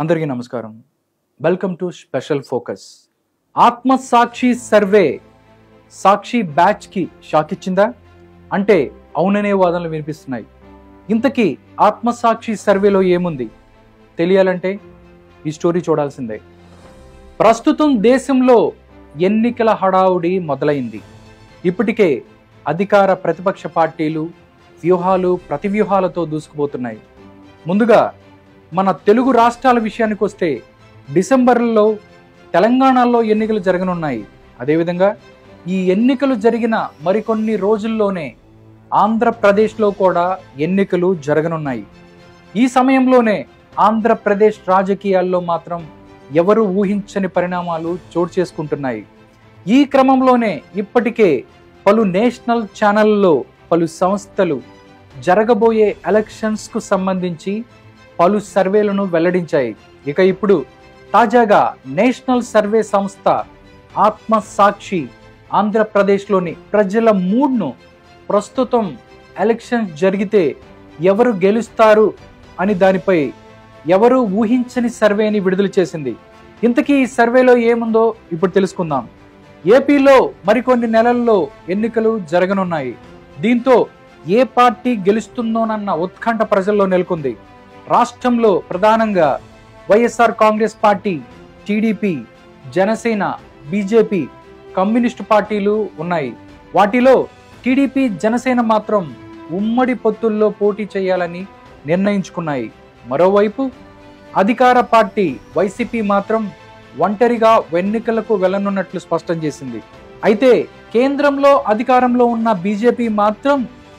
అందరికీ నమస్కారం welcome to special focus Atmasakshi survey Sakshi బ్యాచ్కి షాక్ ఇచ్చిందా అంటే అవుననే వాదనలు వినిపిస్తున్నాయి ఇంతకీ ఆత్మసాక్షి సర్వేలో ఏముంది తెలియాలంటే ఈ స్టోరీ చూడాల్సిందే ప్రస్తుతం దేశంలో ఎన్నికల హడావుడి మొదలైంది ఇప్పటికే అధికార ప్రతిపక్ష పార్టీలు వ్యూహాలు ప్రతివ్యూహాలతో దూసుకుపోతున్నాయి ముందుగా మన తెలుగు రాష్ట్రాల విషయానికి వస్తే డిసెంబర్లో తెలంగాణలో ఎన్నికలు జరగనున్నాయి అదేవిధంగా ఈ ఎన్నికలు జరిగిన మరికొన్ని రోజుల్లోనే ఆంధ్రప్రదేశ్లో కూడా ఎన్నికలు జరగనున్నాయి ఈ సమయంలోనే ఆంధ్రప్రదేశ్ రాజకీయాల్లో మాత్రం ఎవరు ఊహించని పరిణామాలు చోటు చేసుకుంటున్నాయి ఈ క్రమంలోనే ఇప్పటికే పలు నేషనల్ ఛానల్లో పలు సంస్థలు జరగబోయే ఎలక్షన్స్కు సంబంధించి పలు సర్వేలను వెల్లడించాయి ఇక ఇప్పుడు తాజాగా నేషనల్ సర్వే సంస్థ ఆత్మ సాక్షి ఆంధ్రప్రదేశ్లోని ప్రజల మూడ్ను ప్రస్తుతం ఎలక్షన్స్ జరిగితే ఎవరు గెలుస్తారు అని దానిపై ఎవరు ఊహించని సర్వేని విడుదల చేసింది ఇంతకీ ఈ సర్వేలో ఏముందో ఇప్పుడు తెలుసుకుందాం ఏపీలో మరికొన్ని నెలల్లో ఎన్నికలు జరగనున్నాయి దీంతో ఏ పార్టీ గెలుస్తుందోనన్న ఉత్కంఠ ప్రజల్లో నెలకొంది రాష్ట్రంలో ప్రధానంగా YSR Congress party TDP Janasena BJP communist పార్టీలు ఉన్నాయి వాటిలో టీడీపీ జనసేన మాత్రం ఉమ్మడి పొత్తుల్లో పోటీ చేయాలని నిర్ణయించుకున్నాయి మరోవైపు అధికార పార్టీ వైసీపీ మాత్రం ఒంటరిగా ఎన్నికలకు వెళ్లనున్నట్లు స్పష్టం చేసింది అయితే కేంద్రంలో అధికారంలో ఉన్న బీజేపీ మాత్రం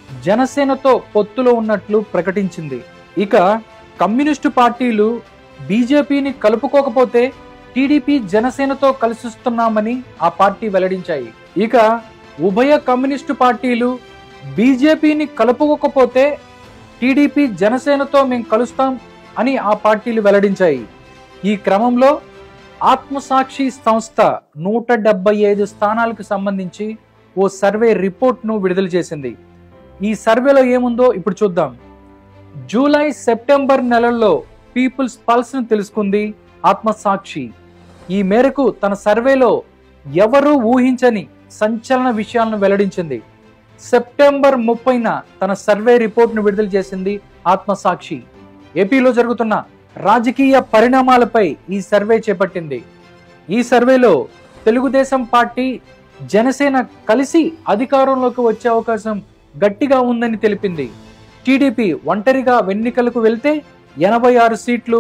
జనసేనతో పొత్తులో ఉన్నట్లు ప్రకటించింది ఇక కమ్యూనిస్టు పార్టీలు బీజేపీని కలుపుకోకపోతే టీడీపీ జనసేనతో కలిసిస్తున్నామని ఆ పార్టీ వెల్లడించాయి ఇక ఉభయ కమ్యూనిస్టు పార్టీలు బీజేపీని కలుపుకోకపోతే టీడీపీ జనసేనతో మేము కలుస్తాం అని ఆ పార్టీలు వెల్లడించాయి ఈ క్రమంలో ఆత్మసాక్షి సంస్థ నూట డెబ్బై ఐదు స్థానాలకు సంబంధించి ఓ సర్వే రిపోర్ట్ను విడుదల చేసింది ఈ సర్వేలో ఏముందో ఇప్పుడు చూద్దాం జూలై సెప్టెంబర్ నెలల్లో పీపుల్స్ పల్స్ను తెలుసుకుంది ఆత్మసాక్షి ఈ మేరకు తన సర్వేలో ఎవరూ ఊహించని సంచలన విషయాలను వెల్లడించింది సెప్టెంబర్ ముప్పైన తన సర్వే రిపోర్ట్ను విడుదల చేసింది ఆత్మసాక్షి ఏపీలో జరుగుతున్న రాజకీయ పరిణామాలపై ఈ సర్వే చేపట్టింది ఈ సర్వేలో తెలుగుదేశం పార్టీ జనసేన కలిసి అధికారంలోకి వచ్చే అవకాశం గట్టిగా ఉందని తెలిపింది టీడీపీ ఒంటరిగా ఎన్నికలకు వెళ్తే ఎనభై ఆరు సీట్లు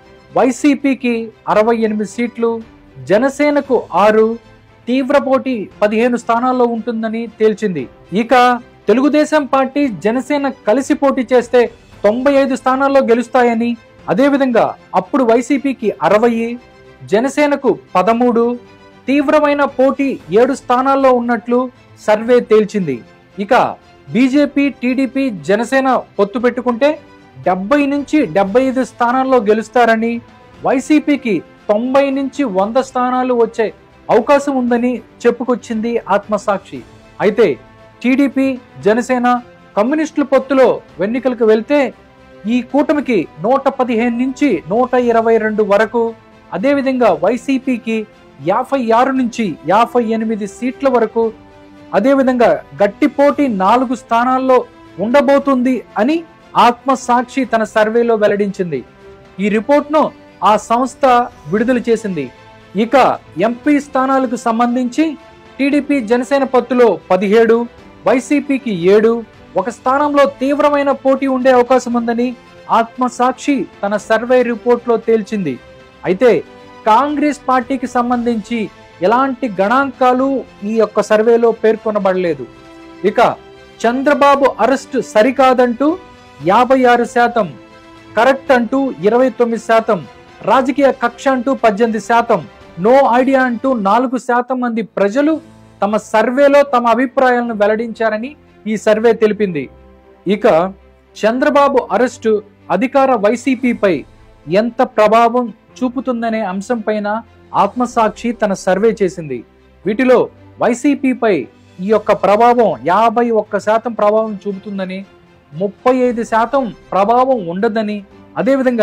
వైసీపీకి అరవై ఎనిమిది సీట్లు జనసేనకు ఆరు తీవ్ర పోటీ పదిహేను స్థానాల్లో ఉంటుందని తేల్చింది ఇక తెలుగుదేశం పార్టీ జనసేన కలిసి పోటీ చేస్తే తొంభై ఐదు స్థానాల్లో గెలుస్తాయని అదేవిధంగా అప్పుడు వైసీపీకి అరవై జనసేనకు పదమూడు తీవ్రమైన పోటీ ఏడు స్థానాల్లో ఉన్నట్లు సర్వే తేల్చింది ఇక బీజేపీ టీడీపీ జనసేన పొత్తు పెట్టుకుంటే డెబ్బై నుంచి డెబ్బై ఐదు స్థానాల్లో గెలుస్తారని వైసీపీకి తొంభై నుంచి వంద స్థానాలు వచ్చే అవకాశం ఉందని చెప్పుకొచ్చింది ఆత్మసాక్షి అయితే టీడీపీ జనసేన కమ్యూనిస్టుల పొత్తులో ఎన్నికలకు వెళ్తే ఈ కూటమికి నూట పదిహేను నుంచి నూట ఇరవై రెండు వరకు అదేవిధంగా వైసీపీకి యాభై ఆరు నుంచి యాభై ఎనిమిది సీట్ల వరకు అదేవిధంగా గట్టి పోటీ నాలుగు స్థానాల్లో ఉండబోతుంది అని ఆత్మసాక్షి తన సర్వేలో వెల్లడించింది ఈ రిపోర్ట్ను ఆ సంస్థ విడుదల చేసింది ఇక ఎంపీ స్థానాలకు సంబంధించి టీడీపీ జనసేన పొత్తులో పదిహేడు వైసీపీకి ఏడు ఒక స్థానంలో తీవ్రమైన పోటీ ఉండే అవకాశం ఉందని ఆత్మసాక్షి తన సర్వే రిపోర్ట్లో తేల్చింది అయితే కాంగ్రెస్ పార్టీకి సంబంధించి ఎలాంటి గణాంకాలు ఈ యొక్క సర్వేలో పేర్కొనబడలేదు ఇక చంద్రబాబు అరెస్ట్ సరికాదంటూ యాభై ఆరు శాతం కరెక్ట్ అంటూ ఇరవై తొమ్మిది శాతం రాజకీయ కక్ష అంటూ పద్దెనిమిది శాతం నో ఐడియా అంటూ నాలుగు శాతం మంది ప్రజలు తమ సర్వేలో తమ అభిప్రాయాలను వెల్లడించారని ఈ సర్వే తెలిపింది ఇక చంద్రబాబు అరెస్టు అధికార వైసీపీపై ఎంత ప్రభావం చూపుతుందనే అంశంపైన ఆత్మసాక్షి తన సర్వే చేసింది వీటిలో వైసీపీపై ఈ యొక్క ప్రభావం యాభై ఒక్క శాతం ప్రభావం చూపుతుందని ముప్పై ఐదు శాతం ప్రభావం ఉండదని అదేవిధంగా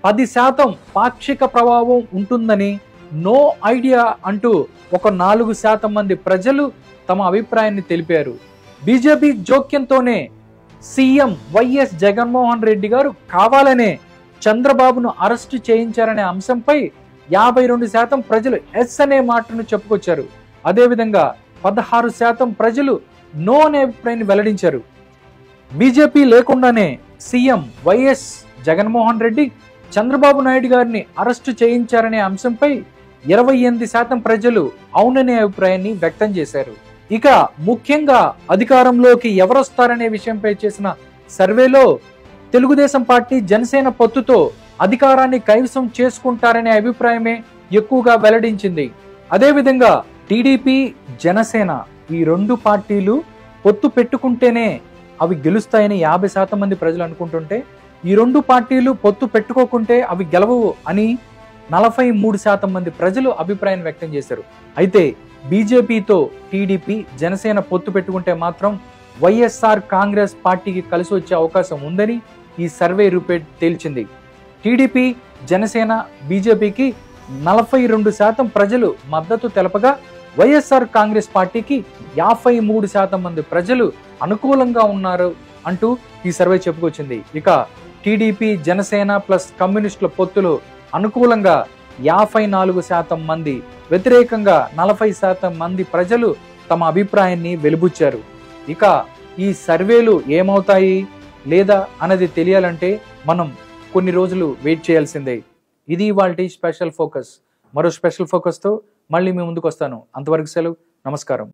పది శాతం పాక్షిక ప్రభావం ఉంటుందని నో ఐడియా అంటూ ఒక నాలుగు శాతం మంది ప్రజలు తమ అభిప్రాయాన్ని తెలిపారు బీజేపీ జోక్యంతోనే సీఎం వైఎస్ జగన్మోహన్ రెడ్డి గారు కావాలనే చంద్రబాబును అరెస్టు చేయించారనే అంశంపై యాభై రెండు శాతం ప్రజలు ఎస్ అనే మాటను చెప్పుకొచ్చారు అదేవిధంగా పదహారు శాతం ప్రజలు నో అనే అభిప్రాయాన్ని వెల్లడించారు బీజేపీ లేకుండానే సీఎం వైఎస్ జగన్మోహన్ రెడ్డి చంద్రబాబు నాయుడు గారిని అరెస్టు చేయించారనే అంశంపై ఇరవై ఎనిమిది శాతం ప్రజలు అవుననే అభిప్రాయాన్ని వ్యక్తం చేశారు ఇక ముఖ్యంగా అధికారంలోకి ఎవరొస్తారనే విషయంపై చేసిన సర్వేలో తెలుగుదేశం పార్టీ జనసేన పొత్తుతో అధికారాన్ని కైవసం చేసుకుంటారనే అభిప్రాయమే ఎక్కువగా వెల్లడించింది అదేవిధంగా టీడీపీ జనసేన ఈ రెండు పార్టీలు పొత్తు పెట్టుకుంటేనే అవి గెలుస్తాయని యాభై శాతం మంది ప్రజలు అనుకుంటుంటే ఈ రెండు పార్టీలు పొత్తు పెట్టుకోకుంటే అవి గెలవవు అని నలభై మూడు శాతం మంది ప్రజలు అభిప్రాయం వ్యక్తం చేశారు అయితే బీజేపీతో టీడీపీ జనసేన పొత్తు పెట్టుకుంటే మాత్రం వైఎస్ఆర్ కాంగ్రెస్ పార్టీకి కలిసి వచ్చే అవకాశం ఉందని ఈ సర్వే రూపే తేల్చింది టీడీపీ జనసేన బీజేపీకి నలభై రెండు శాతం ప్రజలు మద్దతు తెలపగా వైఎస్ఆర్ కాంగ్రెస్ పార్టీకి యాభై మూడు శాతం మంది ప్రజలు అనుకూలంగా ఉన్నారు అంటూ ఈ సర్వే చెప్పుకొచ్చింది ఇక టీడీపీ జనసేన ప్లస్ కమ్యూనిస్టుల పొత్తులు అనుకూలంగా యాభై నాలుగు శాతం మంది వ్యతిరేకంగా నలభై శాతం మంది ప్రజలు తమ అభిప్రాయాన్ని వెలుబుచ్చారు ఇక ఈ సర్వేలు ఏమవుతాయి లేదా అన్నది తెలియాలంటే మనం కొన్ని రోజులు వెయిట్ చేయాల్సిందే ఇది వాళ్ళ స్పెషల్ ఫోకస్ మరో స్పెషల్ ఫోకస్తో మళ్ళీ మీ ముందుకు వస్తాను అంతవరకు సెలవు నమస్కారం